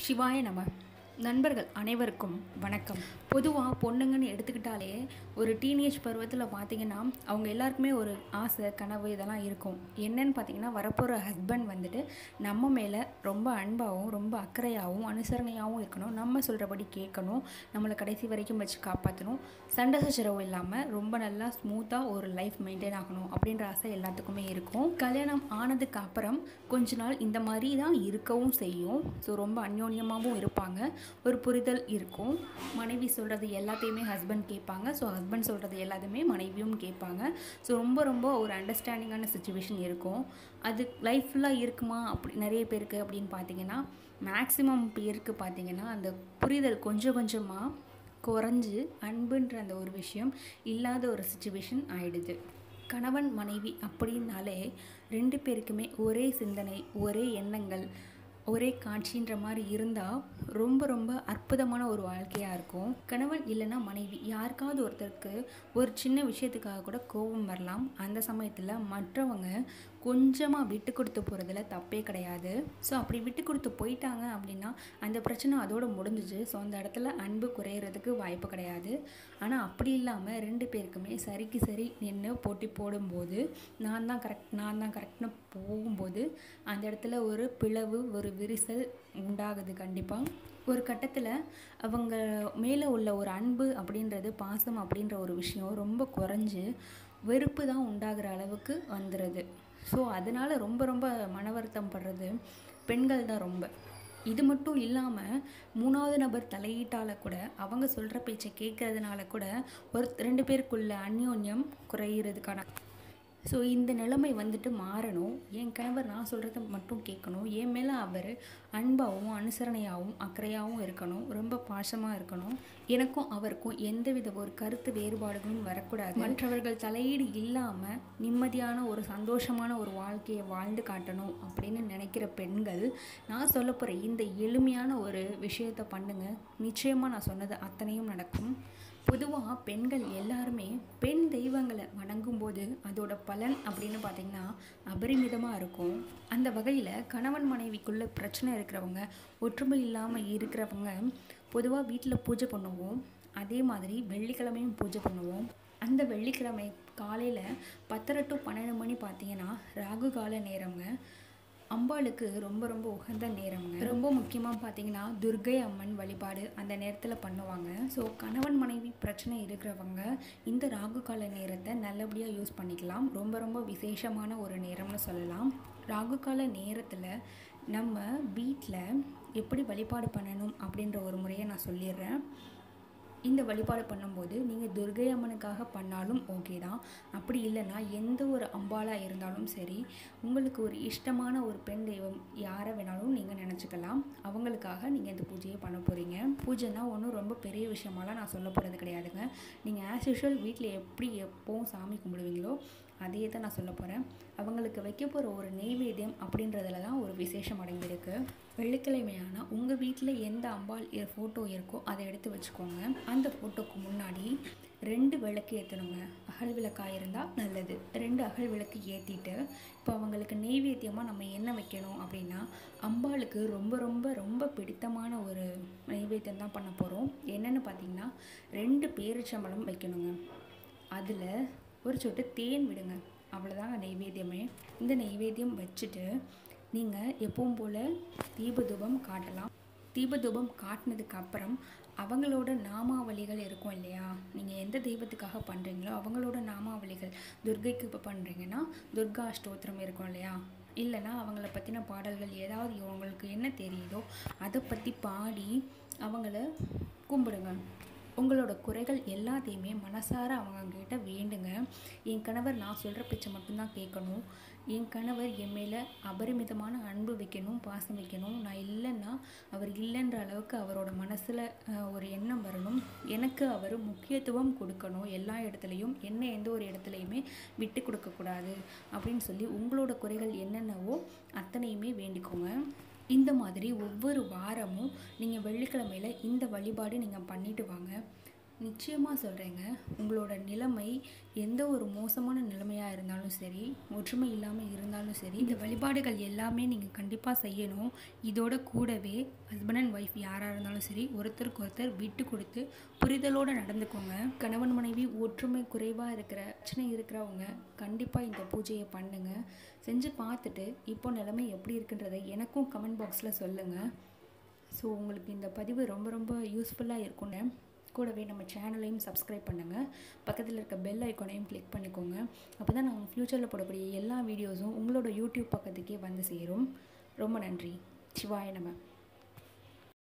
சிவாய நம நண்பர்கள் அனைவருக்கும் வணக்கம் பொதுவாக பொண்ணுங்கன்னு எடுத்துக்கிட்டாலே ஒரு டீனேஜ் பருவத்தில் பார்த்தீங்கன்னா அவங்க எல்லாருக்குமே ஒரு ஆசை கனவு இதெல்லாம் இருக்கும் என்னன்னு பார்த்தீங்கன்னா வரப்போகிற ஹஸ்பண்ட் வந்துட்டு நம்ம மேலே ரொம்ப அன்பாகவும் ரொம்ப அக்கறையாகவும் அனுசரணையாகவும் இருக்கணும் நம்ம சொல்கிறபடி கேட்கணும் நம்மளை கடைசி வரைக்கும் வச்சு காப்பாற்றணும் சண்டை சச்சரவு இல்லாமல் ரொம்ப நல்லா ஸ்மூத்தாக ஒரு லைஃப் மெயின்டைன் ஆகணும் அப்படின்ற ஆசை எல்லாத்துக்குமே இருக்கும் கல்யாணம் ஆனதுக்கு அப்புறம் கொஞ்ச நாள் இந்த மாதிரி தான் இருக்கவும் செய்யும் ஸோ ரொம்ப அந்யோன்யமாகவும் இருப்பாங்க ஒரு புரிதல் இருக்கும் மனைவி சொல்கிறது எல்லாத்தையுமே ஹஸ்பண்ட் கேட்பாங்க ஸோ ஹஸ்பண்ட் சொல்கிறது எல்லாத்தையுமே மனைவியும் கேட்பாங்க ஸோ ரொம்ப ரொம்ப ஒரு அண்டர்ஸ்டாண்டிங்கான சுச்சுவேஷன் இருக்கும் அது லைஃப் ஃபுல்லாக இருக்குமா அப்படி நிறைய பேருக்கு அப்படின்னு பார்த்தீங்கன்னா மேக்ஸிமம் பேருக்கு பார்த்தீங்கன்னா அந்த புரிதல் கொஞ்சம் கொஞ்சமாக குறைஞ்சு அன்புன்ற அந்த ஒரு விஷயம் இல்லாத ஒரு சுச்சுவேஷன் ஆயிடுது கணவன் மனைவி அப்படின்னாலே ரெண்டு பேருக்குமே ஒரே சிந்தனை ஒரே எண்ணங்கள் ஒரே காட்சின்ற மாதிரி இருந்தால் ரொம்ப ரொம்ப அற்புதமான ஒரு வாழ்க்கையாக இருக்கும் கணவன் இல்லைன்னா மனைவி யாருக்காவது ஒருத்தருக்கு ஒரு சின்ன விஷயத்துக்காக கூட கோபம் வரலாம் அந்த சமயத்தில் மற்றவங்க கொஞ்சமாக விட்டு கொடுத்து போகிறதுல தப்பே கிடையாது ஸோ அப்படி விட்டு கொடுத்து போயிட்டாங்க அப்படின்னா அந்த பிரச்சனை அதோட முடிஞ்சிச்சு ஸோ அந்த இடத்துல அன்பு குறையிறதுக்கு வாய்ப்பு கிடையாது ஆனால் அப்படி இல்லாமல் ரெண்டு பேருக்குமே சரிக்கு சரி நின்று போட்டி போடும்போது நான் தான் கரெக்ட் நான் தான் கரெக்ட்னு போகும்போது அந்த இடத்துல ஒரு பிளவு ஒரு விரிசல் உண்டாகுது கண்டிப்பாக ஒரு கட்டத்தில் அவங்க மேலே உள்ள ஒரு அன்பு அப்படின்றது பாசம் அப்படின்ற ஒரு விஷயம் ரொம்ப குறைஞ்சு வெறுப்பு தான் உண்டாகிற அளவுக்கு வந்துடுது ஸோ அதனால் ரொம்ப ரொம்ப மன வருத்தம் படுறது பெண்கள் தான் ரொம்ப இது மட்டும் இல்லாமல் மூணாவது நபர் தலையீட்டால் கூட அவங்க சொல்கிற பேச்சை கேட்கறதுனால கூட ஒரு ரெண்டு பேருக்குள்ள அந்யோன்யம் குறையிறதுக்கான ஸோ இந்த நிலைமை வந்துட்டு மாறணும் என் கணவர் நான் சொல்கிறத மட்டும் கேட்கணும் என் மேலே அவர் அன்பாகவும் அனுசரணையாகவும் அக்கறையாகவும் இருக்கணும் ரொம்ப பாசமாக இருக்கணும் எனக்கும் அவருக்கும் எந்தவித ஒரு கருத்து வேறுபாடுகளும் வரக்கூடாது மற்றவர்கள் தலையீடு இல்லாமல் நிம்மதியான ஒரு சந்தோஷமான ஒரு வாழ்க்கையை வாழ்ந்து காட்டணும் அப்படின்னு நினைக்கிற பெண்கள் நான் சொல்ல போகிற இந்த எளிமையான ஒரு விஷயத்தை பண்ணுங்க நிச்சயமாக நான் சொன்னது அத்தனையும் நடக்கும் பொதுவாக பெண்கள் எல்லாருமே பெண் தெய்வங்களை வணங்கும்போது அதோட பலன் அப்படின்னு பார்த்திங்கன்னா அபரிமிதமாக இருக்கும் அந்த வகையில் கணவன் மனைவிக்குள்ளே பிரச்சனை இருக்கிறவங்க ஒற்றுமை இல்லாமல் இருக்கிறவங்க பொதுவாக வீட்டில் பூஜை பண்ணுவோம் அதே மாதிரி வெள்ளிக்கிழமையும் பூஜை பண்ணுவோம் அந்த வெள்ளிக்கிழமை காலையில் பத்தரை டு பன்னெண்டு மணி பார்த்தீங்கன்னா ராகு கால நேரங்க அம்பாளுக்கு ரொம்ப ரொம்ப உகந்த நேரங்க ரொம்ப முக்கியமாக பார்த்தீங்கன்னா துர்கை அம்மன் வழிபாடு அந்த நேரத்தில் பண்ணுவாங்க ஸோ கணவன் மனைவி பிரச்சனை இருக்கிறவங்க இந்த ராகு கால நேரத்தை நல்லபடியாக யூஸ் பண்ணிக்கலாம் ரொம்ப ரொம்ப விசேஷமான ஒரு நேரம்னு சொல்லலாம் ராகு கால நேரத்தில் நம்ம வீட்டில் எப்படி வழிபாடு பண்ணணும் அப்படின்ற ஒரு முறையை நான் சொல்லிடுறேன் இந்த வழிபாடு பண்ணும்போது நீங்கள் துர்கை அம்மனுக்காக பண்ணாலும் ஓகே தான் அப்படி இல்லைன்னா எந்த ஒரு அம்பாலாக இருந்தாலும் சரி உங்களுக்கு ஒரு இஷ்டமான ஒரு பெண் தெய்வம் யாரை வேணாலும் நீங்கள் நினச்சிக்கலாம் அவங்களுக்காக நீங்கள் இந்த பூஜையை பண்ண போகிறீங்க பூஜைனா ஒன்றும் ரொம்ப பெரிய விஷயமாலாம் நான் சொல்ல போகிறது கிடையாதுங்க நீங்கள் ஆஸ் யூஷுவல் வீட்டில் எப்படி எப்போவும் சாமி கும்பிடுவீங்களோ அதே தான் நான் சொல்ல போகிறேன் அவங்களுக்கு வைக்க போகிற ஒரு நெய்வேத்தியம் அப்படின்றதுல தான் ஒரு விசேஷம் அடங்கியிருக்கு வெள்ளிக்கிழமையான உங்கள் வீட்டில் எந்த அம்பாள் ஃபோட்டோ இருக்கோ அதை எடுத்து வச்சுக்கோங்க அந்த ஃபோட்டோக்கு முன்னாடி ரெண்டு விளக்கு ஏற்றணுங்க அகல் விளக்காக இருந்தால் நல்லது ரெண்டு அகல் விளக்கு ஏற்றிட்டு இப்போ அவங்களுக்கு நெய்வேத்தியமாக நம்ம என்ன வைக்கணும் அப்படின்னா அம்பாளுக்கு ரொம்ப ரொம்ப ரொம்ப பிடித்தமான ஒரு நெய்வேத்தியம் தான் பண்ண போகிறோம் என்னென்னு பார்த்தீங்கன்னா ரெண்டு பேரிச்சம்பழம் வைக்கணுங்க அதில் ஒரு சொட்டு தேன் விடுங்க அவ்வளோதாங்க நெய்வேத்தியமே இந்த நெய்வேத்தியம் வச்சுட்டு நீங்கள் எப்பவும் போல் தீபதூபம் காட்டலாம் தீபதூபம் காட்டினதுக்கு அப்புறம் அவங்களோட நாமாவளிகள் இருக்கும் இல்லையா நீங்கள் எந்த தெய்வத்துக்காக பண்ணுறீங்களோ அவங்களோட நாமாவளிகள் துர்கைக்கு இப்போ பண்ணுறீங்கன்னா துர்கா அஷ்டோத்திரம் இருக்கும் இல்லையா இல்லைனா அவங்கள பற்றின பாடல்கள் ஏதாவது உங்களுக்கு என்ன தெரியுதோ அதை பற்றி பாடி அவங்கள கும்பிடுங்க உங்களோட குறைகள் எல்லாத்தையுமே மனசார அவங்கக்கிட்ட வேண்டுங்க என் கணவர் நான் சொல்கிற பேச்சை மட்டும்தான் கேட்கணும் என் கணவர் என் மேலே அபரிமிதமான அன்பு வைக்கணும் பாசம் வைக்கணும் நான் இல்லைன்னா அவர் இல்லைன்ற அளவுக்கு அவரோட மனசில் ஒரு எண்ணம் வரணும் எனக்கு அவர் முக்கியத்துவம் கொடுக்கணும் எல்லா இடத்துலையும் என்ன எந்த ஒரு இடத்துலையுமே விட்டு கொடுக்கக்கூடாது அப்படின்னு சொல்லி உங்களோட குறைகள் என்னென்னவோ அத்தனையுமே வேண்டிக்கோங்க இந்த மாதிரி ஒவ்வொரு வாரமும் நீங்கள் வெள்ளிக்கிழமையில் இந்த வழிபாடு நீங்கள் பண்ணிட்டு வாங்க நிச்சயமாக சொல்கிறேங்க உங்களோட நிலைமை எந்த ஒரு மோசமான நிலைமையாக இருந்தாலும் சரி ஒற்றுமை இல்லாமல் இருந்தாலும் சரி இந்த வழிபாடுகள் எல்லாமே நீங்கள் கண்டிப்பாக செய்யணும் இதோட கூடவே ஹஸ்பண்ட் அண்ட் ஒய்ஃப் யாராக இருந்தாலும் சரி ஒருத்தருக்கு ஒருத்தர் விட்டு கொடுத்து புரிதலோடு நடந்துக்கோங்க கணவன் மனைவி ஒற்றுமை குறைவாக இருக்கிற பிரச்சனை இருக்கிறவங்க கண்டிப்பாக இந்த பூஜையை பண்ணுங்கள் செஞ்சு பார்த்துட்டு இப்போ நிலைமை எப்படி இருக்குன்றதை எனக்கும் கமெண்ட் பாக்ஸில் சொல்லுங்கள் ஸோ உங்களுக்கு இந்த பதிவு ரொம்ப ரொம்ப யூஸ்ஃபுல்லாக இருக்கும்னு கூடவே நம்ம சேனலையும் சப்ஸ்கிரைப் பண்ணுங்கள் பக்கத்தில் இருக்க பெல் ஐக்கானையும் கிளிக் பண்ணிக்கோங்க அப்போ தான் நாங்கள் ஃப்யூச்சரில் போடக்கூடிய எல்லா வீடியோஸும் உங்களோட யூடியூப் பக்கத்துக்கே வந்து சேரும் ரொம்ப நன்றி சிவாய நம்ம